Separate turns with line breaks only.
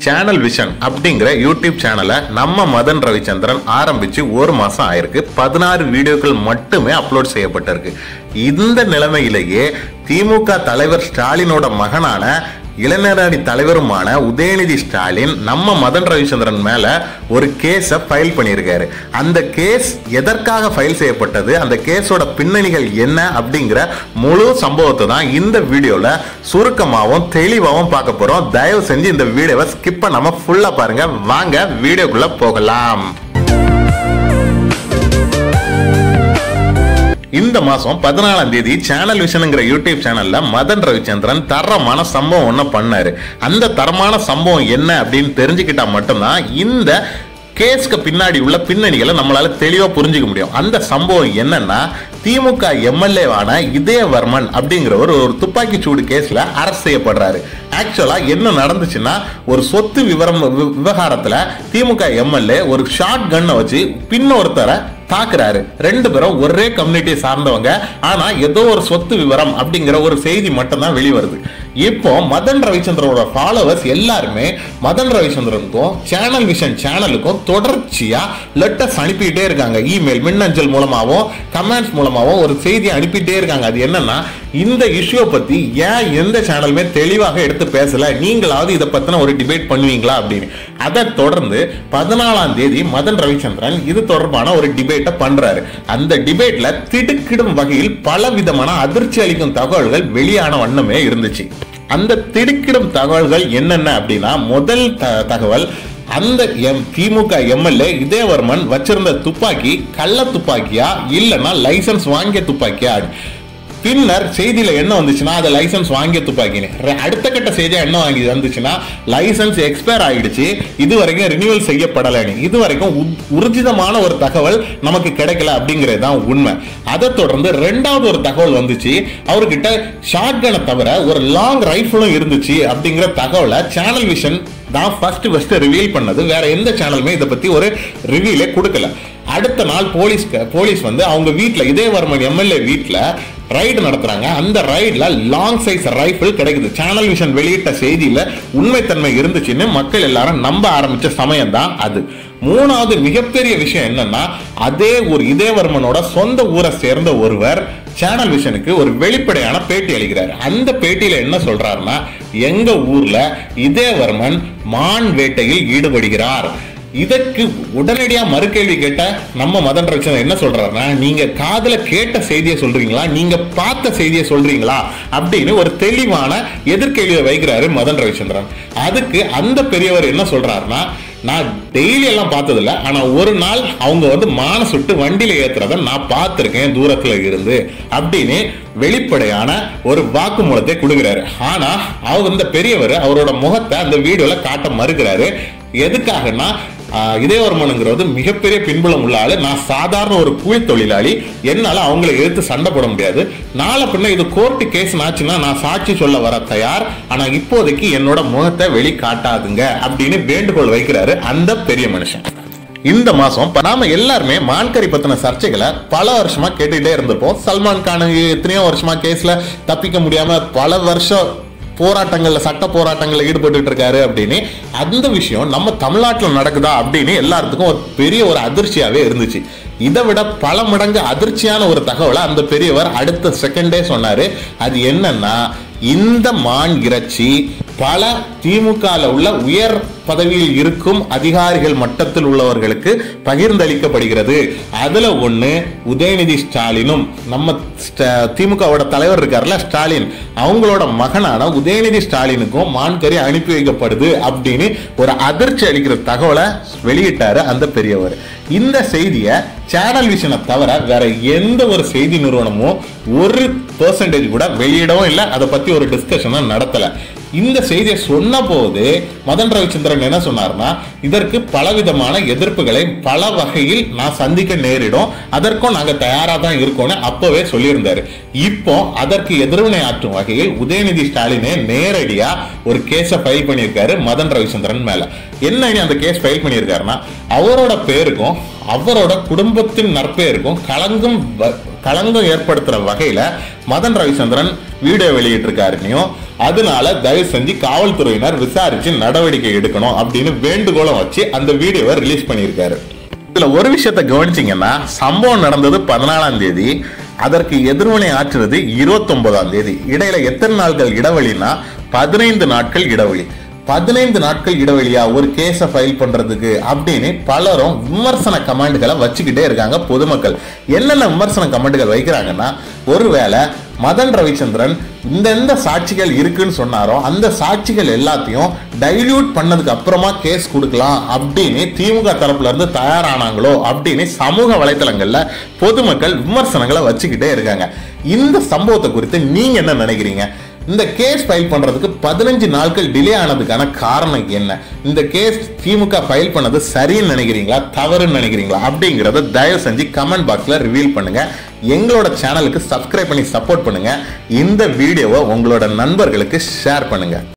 channel vision அப்படிங்கிற YouTube சேனலை நம்ம மதன் ரவிச்சந்திரன் ஆரம்பிச்சு ஒரு மாசம் ஆயிருக்கு பதினாறு வீடியோக்கள் மட்டுமே அப்லோட் செய்யப்பட்டிருக்கு இந்த நிலைமையிலேயே திமுக தலைவர் ஸ்டாலினோட மகனான இளைஞரணி தலைவருமான உதயநிதி ஸ்டாலின் நம்ம மதன் ரவிச்சந்திரன் மேல ஒரு கேஸை ஃபைல் பண்ணியிருக்காரு அந்த கேஸ் எதற்காக ஃபைல் செய்யப்பட்டது அந்த கேஸோட பின்னணிகள் என்ன அப்படிங்கிற முழு சம்பவத்தை தான் இந்த வீடியோல சுருக்கமாகவும் தெளிவாகவும் பார்க்க போறோம் தயவு செஞ்சு இந்த வீடியோவை ஸ்கிப் பண்ணாம ஃபுல்லா பாருங்க வாங்க வீடியோக்குள்ள போகலாம் இந்த மாசம் பதினாலாம் தேதி சேனல் விஷனுங்கிற யூடியூப் சேனல்ல மதன் ரவிச்சந்திரன் தரமான சம்பவம் ஒண்ணு பண்ணாரு அந்த தரமான சம்பவம் என்ன அப்படின்னு தெரிஞ்சுக்கிட்டா மட்டும்தான் இந்த கேஸ்க்கு பின்னாடி உள்ள பின்னணிகளை நம்மளால தெளிவா புரிஞ்சுக்க முடியும் அந்த சம்பவம் என்னன்னா திமுக எம்எல்ஏவான இதயவர்மன் அப்படிங்கிறவர் ஒரு துப்பாக்கி சூடு கேஸ்ல அரசு செய்யப்படுறாரு ஆக்சுவலா என்ன நடந்துச்சுன்னா ஒரு சொத்து விவரம் வி- விவகாரத்துல திமுக எம்எல்ஏ ஒரு ஷார்ட் கன்னை வச்சு பின்னொருத்தரை தாக்குறாரு ரெண்டு பேரும் ஒரே கம்யூனிட்டியை சார்ந்தவங்க ஆனா ஏதோ ஒரு சொத்து விவரம் அப்படிங்கிற ஒரு செய்தி மட்டும்தான் வெளிவருது இப்போ மதன் ரவிச்சந்திரனோட ஃபாலோவர்ஸ் எல்லாருமே மதன் ரவிச்சந்திரனுக்கும் சேனல் விஷன் சேனலுக்கும் தொடர்ச்சியா லெட்டர்ஸ் அனுப்பிட்டே இருக்காங்க இமெயில் மின்னஞ்சல் மூலமாவும் கமெண்ட்ஸ் மூலமாவும் ஒரு செய்தி அனுப்பிட்டே இருக்காங்க அது என்னன்னா இந்த இஷ்யூ பத்தி ஏன் எந்த சேனலுமே தெளிவாக எடுத்து பேசல நீங்களாவது இதை பத்தின ஒரு டிபேட் பண்ணுவீங்களா அப்படின்னு அதை தொடர்ந்து பதினாலாம் தேதி மதன் ரவிச்சந்திரன் இது தொடர்பான ஒரு டிபேட்டை பண்றாரு அந்த டிபேட்ல திடுக்கிடும் வகையில் பல விதமான அதிர்ச்சி அளிக்கும் தகவல்கள் வெளியான வண்ணமே இருந்துச்சு அந்த திடுக்கிடும் தகவல்கள் என்னென்ன அப்படின்னா முதல் த- தகவல் அந்த எம் திமுக எம்எல்ஏ இதயவர்மன் வச்சிருந்த துப்பாக்கி கள்ள துப்பாக்கியா இல்லைன்னா லைசன்ஸ் வாங்கிய துப்பாக்கியா பின்னர் செய்தியில என்ன வந்துச்சுன்னா அது லைசன்ஸ் வாங்கிய துப்பாக்கின்னு ரெ- அடுத்த கட்ட செய்தியா என்ன வாங்கி வந்துச்சுன்னா லைசன்ஸ் எக்ஸ்பயர் ஆயிடுச்சு இது வரைக்கும் ரினியூவல் செய்யப்படலைன்னு இது வரைக்கும் உ- உறுதிதமான ஒரு தகவல் நமக்கு கிடைக்கல அப்படிங்கிறது தான் உண்மை அதை தொடர்ந்து ரெண்டாவது ஒரு தகவல் வந்துச்சு அவர்கிட்ட ஷாட்கனை தவிர ஒரு லாங் ரைஃபிளும் இருந்துச்சு அப்படிங்கிற தகவலை சேனல் விஷன் தான் ஃபர்ஸ்ட் ஃபர்ஸ்ட் ரிவீல் பண்ணது வேற எந்த சேனலுமே இதை பத்தி ஒரு ரிவீலே கொடுக்கல அடுத்த நாள் போலீஸ் போலீஸ் வந்து அவங்க வீட்டில் இதயவர்மன் எம்எல்ஏ வீட்டில் ரைடு நடத்துறாங்க அந்த ரைட்ல லாங் சைஸ் ரைஃபிள் கிடைக்குது சேனல் விஷன் வெளியிட்ட செய்தியில உண்மைத்தன்மை இருந்துச்சுன்னு மக்கள் எல்லாரும் நம்ப ஆரம்பிச்ச சமயம் தான் அது மூணாவது மிகப்பெரிய விஷயம் என்னன்னா அதே ஒரு இதயவர்மனோட சொந்த ஊரை சேர்ந்த ஒருவர் சேனல் விஷனுக்கு ஒரு வெளிப்படையான பேட்டி அளிக்கிறார் அந்த பேட்டியில என்ன சொல்றாருன்னா எங்க ஊர்ல இதயவர்மன் மான் வேட்டையில் ஈடுபடுகிறார் இதற்கு உடனடியா மறுகேள்வி கேட்ட நம்ம மதன் ரவிச்சந்திரன் என்ன சொல்றாருன்னா நீங்க காதுல கேட்ட செய்தியை சொல்றீங்களா நீங்க பார்த்த செய்தியை சொல்றீங்களா அப்படின்னு ஒரு தெளிவான எதிர்கேள்வியை வைக்கிறாரு மதன் ரவிச்சந்திரன் அதுக்கு அந்த பெரியவர் என்ன சொல்றாருன்னா நான் டெய்லி எல்லாம் பார்த்ததில்ல ஆனா ஒரு நாள் அவங்க வந்து மான சுட்டு வண்டியில ஏத்துறத நான் பார்த்திருக்கேன் தூரத்துல இருந்து அப்படின்னு வெளிப்படையான ஒரு வாக்குமூலத்தை கொடுக்கிறாரு ஆனா அவர் இந்த பெரியவர் அவரோட முகத்தை அந்த வீடியோல காட்ட மறுக்கிறாரு எதுக்காகன்னா ஆஹ், இதயவர்மனுங்கிறது மிகப்பெரிய பின்புலம் உள்ள ஆளு நான் சாதாரண ஒரு கூலி தொழிலாளி என்னால அவங்களை எதிர்த்து சண்டை போட முடியாது நாளை பின்ன இது கோர்ட்டு கேஸ் ஆச்சுன்னா நான் சாட்சி சொல்ல வர தயார் ஆனா இப்போதைக்கு என்னோட முகத்தை வெளி காட்டாதுங்க அப்படின்னு வேண்டுகோள் வைக்கிறாரு அந்த பெரிய மனுஷன் இந்த மாசம் இப்ப நாம எல்லாருமே மான்கறி பத்தின சர்ச்சைகளை பல வருஷமா கேட்டுக்கிட்டே இருந்திருப்போம் சல்மான் கானுக்கு எத்தனையோ வருஷமா கேஸ்ல தப்பிக்க முடியாம பல வருஷம் போராட்டங்கள்ல சட்ட போராட்டங்கள்ல ஈடுபட்டு இருக்காரு அப்படின்னு அந்த விஷயம் நம்ம தமிழ்நாட்டில் நடக்குதா அப்படின்னு எல்லாத்துக்கும் ஒரு பெரிய ஒரு அதிர்ச்சியாவே இருந்துச்சு இதை விட பல மடங்கு அதிர்ச்சியான ஒரு தகவலை அந்த பெரியவர் அடுத்த செகண்டே சொன்னாரு அது என்னன்னா இந்த மான் இறைச்சி பல திமுகல உள்ள உயர் பதவியில் இருக்கும் அதிகாரிகள் மட்டத்தில் உள்ளவர்களுக்கு பகிர்ந்தளிக்கப்படுகிறது அதுல ஒண்ணு உதயநிதி ஸ்டாலினும் நம்ம ஸ்ட- திமுகவோட தலைவர் இருக்கார்ல ஸ்டாலின் அவங்களோட மகனான உதயநிதி ஸ்டாலினுக்கும் மான்கறி அனுப்பி வைக்கப்படுது அப்படின்னு ஒரு அதிர்ச்சி அளிக்கிற தகவலை வெளியிட்டாரு அந்த பெரியவர் இந்த செய்தியை சேனல் விஷனை தவிர வேற எந்த ஒரு செய்தி நிறுவனமும் ஒரு பெர்சன்டேஜ் கூட வெளியிடவும் இல்லை அதை பத்தி ஒரு டிஸ்கஷனும் நடத்தல இந்த செய்தியை சொன்ன போது மதன் ரவிச்சந்திரன் என்ன சொன்னார்னா இதற்கு பலவிதமான எதிர்ப்புகளை பல வகையில் நான் சந்திக்க நேரிடும் அதற்கும் நாங்க தயாரா தான் இருக்கோம்னு அப்பவே சொல்லியிருந்தாரு இப்போ அதற்கு எதிர்வினை ஆற்றும் வகையில் உதயநிதி ஸ்டாலினே நேரடியா ஒரு கேஸை ஃபைல் பண்ணியிருக்காரு மதன் ரவிச்சந்திரன் மேல என்ன இனி அந்த கேஸ் ஃபைல் பண்ணியிருக்காருன்னா அவரோட பேருக்கும் அவரோட குடும்பத்தின் நற்பெயருக்கும் களங்கும் வ- களங்கம் ஏற்படுத்துற வகையில மதன் ரவிச்சந்திரன் வீடியோ வெளியிட்டிருக்காருனையும் அதனால தயவு செஞ்சு காவல்துறையினர் விசாரிச்சு நடவடிக்கை எடுக்கணும் அப்படின்னு வேண்டுகோளம் வச்சு அந்த வீடியோவை ரிலீஸ் பண்ணியிருக்காரு இதுல ஒரு விஷயத்தை கவனிச்சீங்கன்னா சம்பவம் நடந்தது பதினாலாம் தேதி அதற்கு எதிர்வினை ஆற்றுறது இருபத்தி ஒன்பதாம் தேதி இடையில எத்தனை நாட்கள் இடைவெளினா பதினைந்து நாட்கள் இடைவெளி பதினைந்து நாட்கள் இடைவெளியா ஒரு கேஸை ஃபைல் பண்றதுக்கு அப்படின்னு பலரும் விமர்சன கமெண்ட்களை வச்சுக்கிட்டே இருக்காங்க பொதுமக்கள் என்னென்ன விமர்சன கமெண்ட்கள் வைக்கிறாங்கன்னா ஒருவேளை மதன் ரவிச்சந்திரன் இந்த எந்த சாட்சிகள் இருக்குன்னு சொன்னாரோ அந்த சாட்சிகள் எல்லாத்தையும் டைல்யூட் பண்ணதுக்கு அப்புறமா கேஸ் கொடுக்கலாம் அப்படின்னு திமுக தரப்புல இருந்து தயாரானாங்களோ அப்படின்னு சமூக வலைத்தளங்கள்ல பொதுமக்கள் விமர்சனங்களை வச்சுக்கிட்டே இருக்காங்க இந்த சம்பவத்தை குறித்து நீங்க என்ன நினைக்கிறீங்க இந்த கேஸ் ஃபைல் பண்றதுக்கு பதினஞ்சு நாட்கள் டிலே ஆனதுக்கான காரணம் என்ன இந்த கேஸ் திமுக ஃபைல் பண்ணது சரின்னு நினைக்கிறீங்களா தவறுன்னு நினைக்கிறீங்களா அப்படிங்கிறத தயவு செஞ்சு கமெண்ட் பாக்ஸ்ல ரிவீல் பண்ணுங்க எங்களோட சேனலுக்கு சப்ஸ்கிரைப் பண்ணி சப்போர்ட் பண்ணுங்க இந்த வீடியோவை உங்களோட நண்பர்களுக்கு ஷேர் பண்ணுங்க